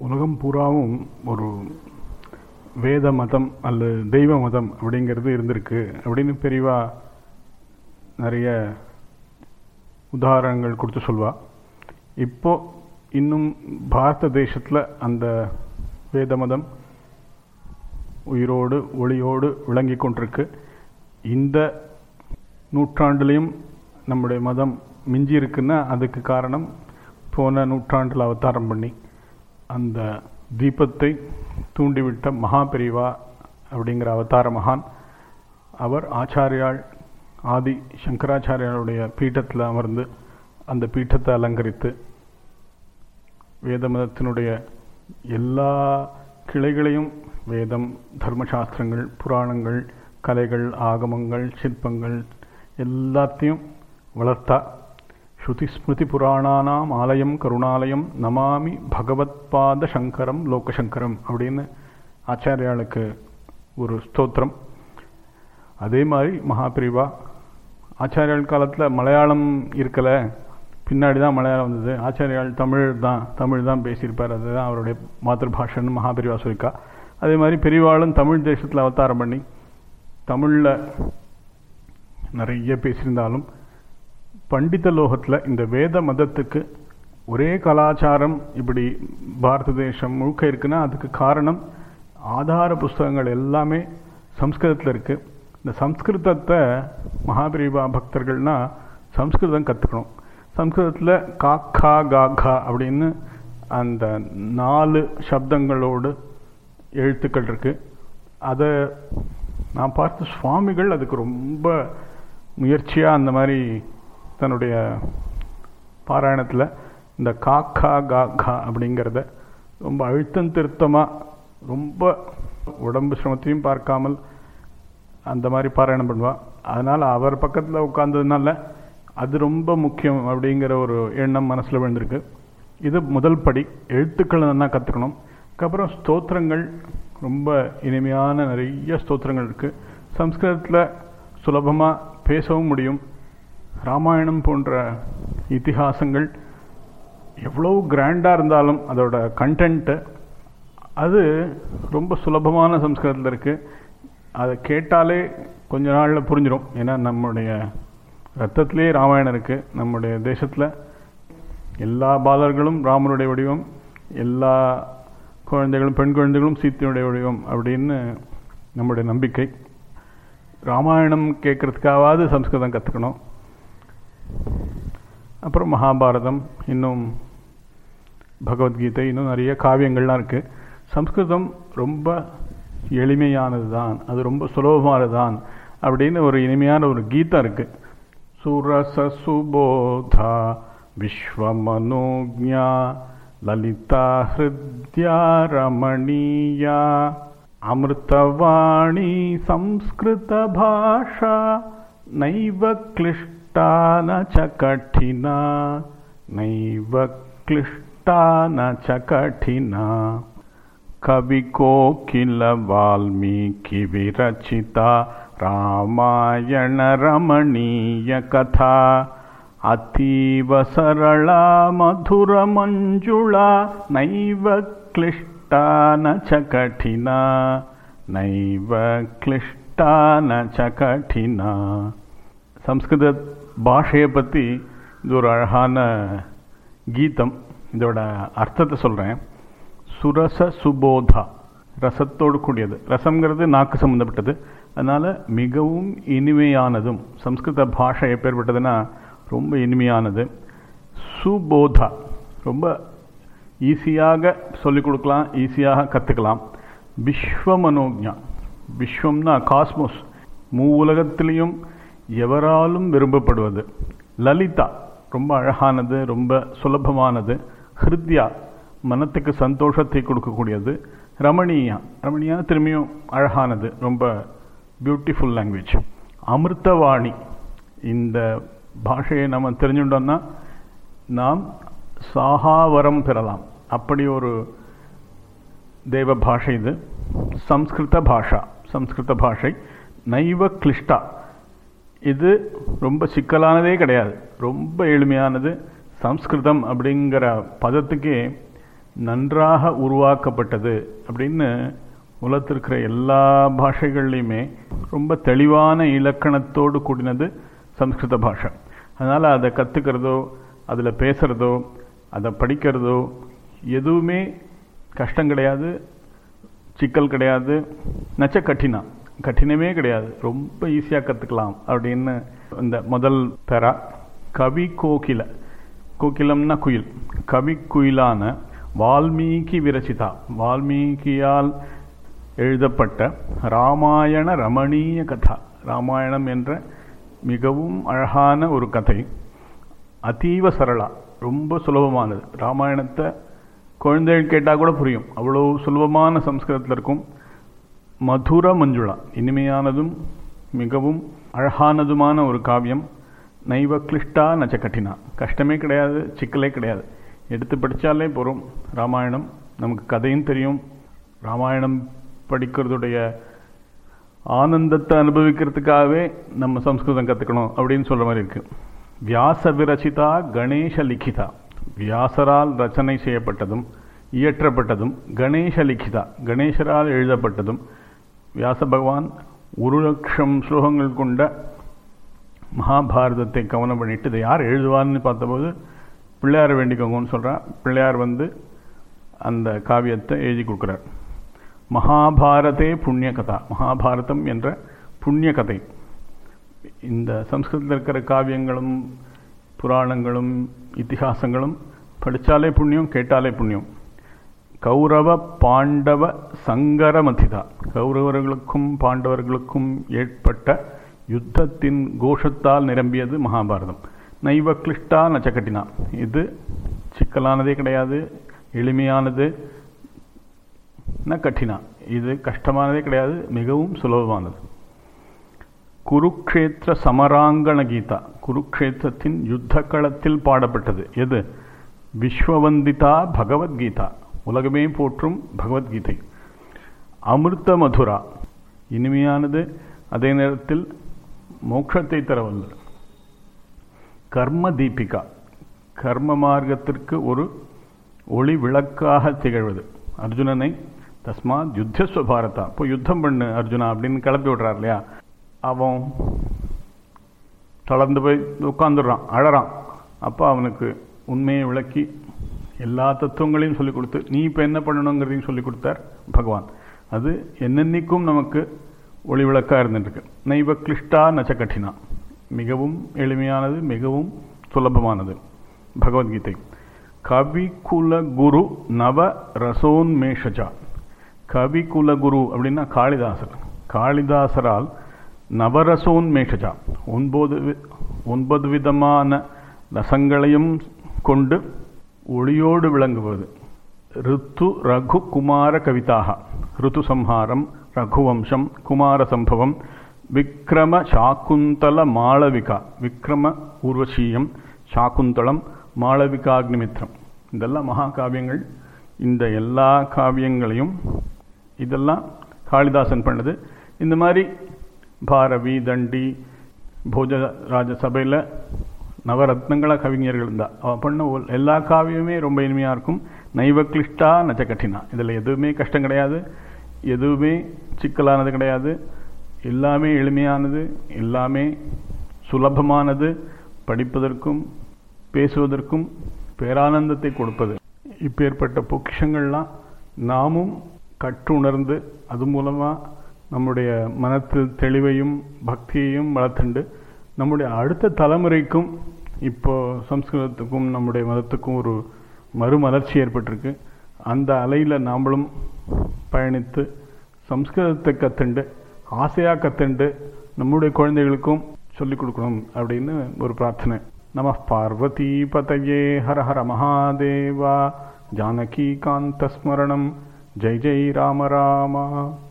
உலகம் பூராவும் ஒரு வேத மதம் அல்லது தெய்வ மதம் அப்படிங்கிறது இருந்திருக்கு அப்படின்னு பெரியவா நிறைய உதாரணங்கள் கொடுத்து சொல்வா இப்போ இன்னும் பாரத தேசத்தில் அந்த வேத மதம் உயிரோடு ஒளியோடு விளங்கி கொண்டிருக்கு இந்த நூற்றாண்டுலேயும் நம்முடைய மதம் மிஞ்சி இருக்குன்னா அதுக்கு காரணம் போன நூற்றாண்டில் அவதாரம் பண்ணி அந்த தீபத்தை தூண்டிவிட்ட மகா பெரிவா அப்படிங்கிற அவதார மகான் அவர் ஆச்சாரியாள் ஆதி சங்கராச்சாரியாளுடைய பீட்டத்தில் அமர்ந்து அந்த பீட்டத்தை அலங்கரித்து வேத மதத்தினுடைய எல்லா கிளைகளையும் வேதம் தர்மசாஸ்திரங்கள் புராணங்கள் கலைகள் ஆகமங்கள் சிற்பங்கள் எல்லாத்தையும் வளர்த்தா ஸ்ருதி ஸ்மிருதி புராணானாம் ஆலயம் கருணாலயம் நமாமி பகவத்பாத சங்கரம் லோகசங்கரம் அப்படின்னு ஆச்சாரியாளுக்கு ஒரு ஸ்தோத்திரம் அதே மாதிரி மகாபிரிவா ஆச்சாரியாள் காலத்தில் மலையாளம் இருக்கலை பின்னாடி தான் மலையாளம் வந்தது ஆச்சாரியால் தமிழ் தான் தமிழ் தான் பேசியிருப்பார் அதுதான் அவருடைய மாத்திருபாஷன்னு மகாபெரிவா சொல்லிக்கா அதே மாதிரி பெரியவாளும் தமிழ் தேசத்தில் அவதாரம் பண்ணி தமிழில் நிறைய பேசியிருந்தாலும் பண்டித லோகத்தில் இந்த வேத மதத்துக்கு ஒரே கலாச்சாரம் இப்படி பாரத தேசம் முழுக்க இருக்குன்னா அதுக்கு காரணம் ஆதார புஸ்தகங்கள் எல்லாமே சம்ஸ்கிருதத்தில் இருக்குது இந்த சம்ஸ்கிருதத்தை மகாபிரிவா பக்தர்கள்னா சம்ஸ்கிருதம் கற்றுக்கணும் சம்ஸ்கிருதத்தில் காக்கா காக்கா அப்படின்னு அந்த நாலு சப்தங்களோடு எழுத்துக்கள் இருக்குது அதை நான் பார்த்த சுவாமிகள் அதுக்கு ரொம்ப முயற்சியாக அந்த மாதிரி தன்னுடைய பாராயணத்தில் இந்த காக்கா காக்கா அப்படிங்கிறத ரொம்ப அழுத்தம் திருத்தமாக ரொம்ப உடம்பு சிரமத்தையும் பார்க்காமல் அந்த மாதிரி பாராயணம் பண்ணுவாள் அதனால் அவர் பக்கத்தில் உட்கார்ந்ததுனால அது ரொம்ப முக்கியம் அப்படிங்கிற ஒரு எண்ணம் மனசில் விழுந்திருக்கு இது முதல் படி எழுத்துக்களை நல்லா கற்றுக்கணும் அதுக்கப்புறம் ஸ்தோத்திரங்கள் ரொம்ப இனிமையான நிறைய ஸ்தோத்திரங்கள் இருக்குது சம்ஸ்கிருதத்தில் சுலபமாக பேசவும் முடியும் ராமாயணம் போன்ற இத்திஹாசங்கள் எவ்வளோ கிராண்டாக இருந்தாலும் அதோட கண்டென்ட்டு அது ரொம்ப சுலபமான சம்ஸ்கிருதத்தில் இருக்குது அதை கேட்டாலே கொஞ்ச நாளில் புரிஞ்சிடும் ஏன்னா நம்முடைய ரத்தத்திலே ராமாயணம் இருக்குது நம்முடைய தேசத்தில் எல்லா பாலர்களும் ராமனுடைய வடிவம் எல்லா குழந்தைகளும் பெண் குழந்தைகளும் சீத்தையுடைய வடிவம் அப்படின்னு நம்முடைய நம்பிக்கை ராமாயணம் கேட்குறதுக்காவது சம்ஸ்கிருதம் கற்றுக்கணும் அப்புறம் மகாபாரதம் இன்னும் பகவத்கீதை இன்னும் நிறைய காவியங்கள்லாம் இருக்குது சம்ஸ்கிருதம் ரொம்ப எளிமையானது தான் அது ரொம்ப சுலபமானது தான் அப்படின்னு ஒரு இனிமையான ஒரு கீதம் இருக்குது சுரச சுபோதா விஸ்வமனோஜா லலிதா ஹிருத்யா ரமணீயா அமிர்தவாணி சம்ஸ்கிருத பாஷா நைவ கிளிஷ்டா ந ச கঠিனா நைவ கிளிஷ்டா ந ச கঠিனா கவி கோகில வால்மீகி விரச்சிதா ராமாயண ரமணீய கதா அத்தீவ சரளா மதுர மஞ்சுளா நைவ கிளிஷ்டா ந ச கঠিனா நைவ கிளிஷ்டா ந ச கঠিனா சம்ஸ்கிருத பாஷையை பற்றி இது ஒரு அழகான கீதம் இதோட அர்த்தத்தை சொல்கிறேன் சுரச சுபோதா ரசத்தோடு கூடியது ரசம்ங்கிறது நாக்கு சம்மந்தப்பட்டது அதனால் மிகவும் இனிமையானதும் சம்ஸ்கிருத பாஷை எப்பேற்பட்டதுன்னா ரொம்ப இனிமையானது சுபோதா ரொம்ப ஈஸியாக சொல்லிக் கொடுக்கலாம் ஈஸியாக கற்றுக்கலாம் விஸ்வமனோஜா விஸ்வம்னா காஸ்மோஸ் மூ உலகத்திலையும் எவராலும் விரும்பப்படுவது லலிதா ரொம்ப அழகானது ரொம்ப சுலபமானது ஹிருத்யா மனத்துக்கு சந்தோஷத்தை கொடுக்கக்கூடியது ரமணீயா ரமணியா திரும்பியும் அழகானது ரொம்ப பியூட்டிஃபுல் லாங்குவேஜ் அமிர்தவாணி இந்த பாஷையை நம்ம தெரிஞ்சுட்டோம்னா நாம் சாகாவரம் பெறலாம் அப்படி ஒரு தேவ பாஷை இது சம்ஸ்கிருத பாஷா சம்ஸ்கிருத பாஷை நைவ கிளிஷ்டா இது ரொம்ப சிக்கலானதே கிடையாது ரொம்ப எளிமையானது சம்ஸ்கிருதம் அப்படிங்கிற பதத்துக்கே நன்றாக உருவாக்கப்பட்டது அப்படின்னு உலகத்தில் இருக்கிற எல்லா பாஷைகள்லையுமே ரொம்ப தெளிவான இலக்கணத்தோடு கூடினது சம்ஸ்கிருத பாஷை அதனால் அதை கற்றுக்கிறதோ அதில் பேசுகிறதோ அதை படிக்கிறதோ எதுவுமே கஷ்டம் கிடையாது சிக்கல் கிடையாது நச்ச கঠিனா கঠিனமே கிடையாது ரொம்ப ஈஸியாக கற்றுக்கலாம் அப்படின்னு இந்த முதல் பெறா கவி கோகில கோகிலம்னா குயில் கவி குயிலான வால்மீகி விரசிதா வால்மீகியால் எழுதப்பட்ட ராமாயண ரமணீய கதா ராமாயணம் என்ற மிகவும் அழகான ஒரு கதை அதீவ சரளா ரொம்ப சுலபமானது ராமாயணத்தை குழந்தைகள் கேட்டால் கூட புரியும் அவ்வளோ சுலபமான சம்ஸ்கிருதத்தில் இருக்கும் மதுர மஞ்சுளா இனிமையானதும் மிகவும் அழகானதுமான ஒரு காவியம் நைவ கிளிஷ்டா நச்ச கட்டினா கஷ்டமே கிடையாது சிக்கலே கிடையாது எடுத்து படித்தாலே போகிறோம் ராமாயணம் நமக்கு கதையும் தெரியும் ராமாயணம் படிக்கிறதுடைய ஆனந்தத்தை அனுபவிக்கிறதுக்காகவே நம்ம சம்ஸ்கிருதம் கற்றுக்கணும் அப்படின்னு சொல்கிற மாதிரி இருக்குது வியாச விரச்சிதா கணேச லிখিதா வியாசரால் ரச்சனை செய்யப்பட்டதும் இயற்றப்பட்டதும் கணேச லிখিதா கணேசரால் எழுதப்பட்டதும் வியாச பகவான் ஒரு லட்சம் ஸ்லோகங்கள் கொண்ட மகாபாரதத்தை கவனம் பண்ணிட்டு இதை யார் எழுதுவார்னு பார்த்தபோது பிள்ளையார் வேண்டிக்கோங்கன்னு சொல்கிறான் பிள்ளையார் வந்து அந்த காவியத்தை எழுதி கொடுக்குறார் மகாபாரதே புண்ணிய கதா மகாபாரதம் என்ற புண்ணிய கதை இந்த சம்ஸ்கிருதத்தில் இருக்கிற காவியங்களும் புராணங்களும் இத்திஹாசங்களும் படித்தாலே புண்ணியம் கேட்டாலே புண்ணியம் கௌரவ பாண்டவ சங்கரமதிதா கௌரவர்களுக்கும் பாண்டவர்களுக்கும் ஏற்பட்ட யுத்தத்தின் கோஷத்தால் நிரம்பியது மகாபாரதம் நைவ கிளிஷ்டா நச்சக்கட்டினா இது சிக்கலானதே கிடையாது எளிமையானது ந கட்டினா இது கஷ்டமானதே கிடையாது மிகவும் சுலபமானது குருக்ஷேத்திர சமராங்கண கீதா குருக்ஷேத்திரத்தின் யுத்த களத்தில் பாடப்பட்டது எது விஸ்வவந்திதா பகவத்கீதா உலகமே போற்றும் பகவத்கீதை அமிர்த மதுரா இனிமையானது அதே நேரத்தில் மோட்சத்தை தரவல்லது கர்ம தீபிகா கர்ம மார்க்கத்திற்கு ஒரு ஒளி விளக்காக திகழ்வது அர்ஜுனனை தஸ்மாத் யுத்தஸ்வ பாரதா இப்போ யுத்தம் பண்ணு அர்ஜுனா அப்படின்னு கிளப்பி விடுறார் இல்லையா அவன் தளர்ந்து போய் உட்காந்துடுறான் அழறான் அப்போ அவனுக்கு உண்மையை விளக்கி எல்லா தத்துவங்களையும் சொல்லிக் கொடுத்து நீ இப்போ என்ன பண்ணணுங்கிறதையும் சொல்லிக் கொடுத்தார் பகவான் அது என்னென்னைக்கும் நமக்கு ஒளி விளக்காக இருந்துட்டுருக்கு நைவ கிளிஷ்டா நச்ச கட்டினா மிகவும் எளிமையானது மிகவும் சுலபமானது பகவத்கீதை கவிகுல குரு நவ ரசோன்மேஷஜா கவிகுல குரு அப்படின்னா காளிதாசர் காளிதாசரால் நவரசோன்மேஷஜா ஒன்பது ஒன்பது விதமான ரசங்களையும் கொண்டு ஒளியோடு விளங்குவது ரித்து ரகு குமார கவிதாக ரித்து சம்ஹாரம் ரகுவம்சம் குமார சம்பவம் விக்ரம சாக்குந்தல மாளவிகா விக்ரம ஊர்வசீயம் சாக்குந்தளம் மாளவிகாக்னிமித்ரம் இதெல்லாம் மகாகாவியங்கள் இந்த எல்லா காவியங்களையும் இதெல்லாம் காளிதாசன் பண்ணது இந்த மாதிரி பாரவி தண்டி போஜராஜ சபையில் நவரத்னங்கள கவிஞர்கள் இருந்தால் அவன் பண்ண எல்லா காவியமே ரொம்ப இனிமையாக இருக்கும் நைவ கிளிஷ்டா நச்ச கட்டினா இதில் எதுவுமே கஷ்டம் கிடையாது எதுவுமே சிக்கலானது கிடையாது எல்லாமே எளிமையானது எல்லாமே சுலபமானது படிப்பதற்கும் பேசுவதற்கும் பேரானந்தத்தை கொடுப்பது இப்பேற்பட்ட பொக்கிஷங்கள்லாம் நாமும் கற்றுணர்ந்து அது மூலமாக நம்முடைய மனத்து தெளிவையும் பக்தியையும் வளர்த்துண்டு நம்முடைய அடுத்த தலைமுறைக்கும் இப்போ சம்ஸ்கிருதத்துக்கும் நம்முடைய மதத்துக்கும் ஒரு மறுமலர்ச்சி ஏற்பட்டிருக்கு அந்த அலையில் நாமளும் பயணித்து சம்ஸ்கிருதத்தை கற்றுண்டு ஆசையாக கற்றுண்டு நம்முடைய குழந்தைகளுக்கும் சொல்லிக் கொடுக்கணும் அப்படின்னு ஒரு பிரார்த்தனை நம பார்வதி பதயே ஹர ஹர மகாதேவா ஜானகீகாந்தஸ்மரணம் ஜெய் ஜெய் ராம ராமா